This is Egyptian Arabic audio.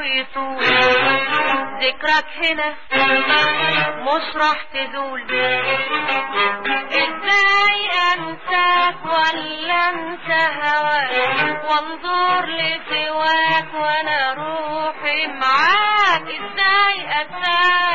يطول ذكرك هنا مش راح تزول ازاي انساك ولا انسى هواك وانظر لسواك وانا روحي معاك ازاي انساك